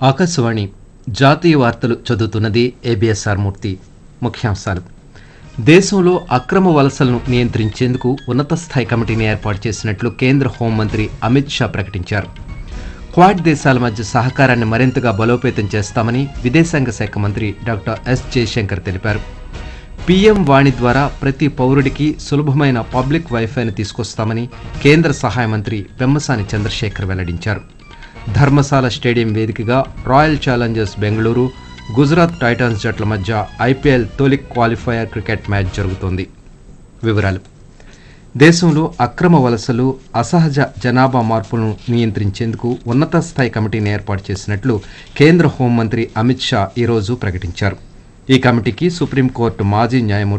ఆకాశవాణి జాతీయ వార్తలు చదువుతున్నది ఏబిఎస్ఆర్ మూర్తి ముఖ్యాంశాలు దేశంలో అక్రమ వలసలను నియంత్రించేందుకు ఉన్నత స్థాయి కమిటీని ఏర్పాటు చేసినట్లు కేంద్ర హోంమంత్రి అమిత్ షా ప్రకటించారు క్వాడ్ దేశాల మధ్య సహకారాన్ని మరింతగా బలోపేతం చేస్తామని విదేశాంగ శాఖ మంత్రి డాక్టర్ ఎస్ జయశంకర్ తెలిపారు పీఎం వాణి ద్వారా ప్రతి పౌరుడికి సులభమైన పబ్లిక్ వైఫైను తీసుకొస్తామని కేంద్ర సహాయ మంత్రి పెమ్మసాని చంద్రశేఖర్ వెల్లడించారు ధర్మశాల స్టేడియం వేదికగా royal challengers Bengaluru Gujarat titans జట్ల మధ్య ఐపీఎల్ తొలి క్వాలిఫైయర్ క్రికెట్ మ్యాచ్ జరుగుతోంది వివరాలు దేశంలో అక్రమ వలసలు అసహజ జనాభా మార్పులను నియంత్రించేందుకు ఉన్నత స్థాయి కమిటీని ఏర్పాటు చేసినట్లు కేంద్ర హోంమంత్రి అమిత్ షా ఈరోజు ప్రకటించారు ఈ కమిటీకి సుప్రీంకోర్టు మాజీ న్యాయమూర్తి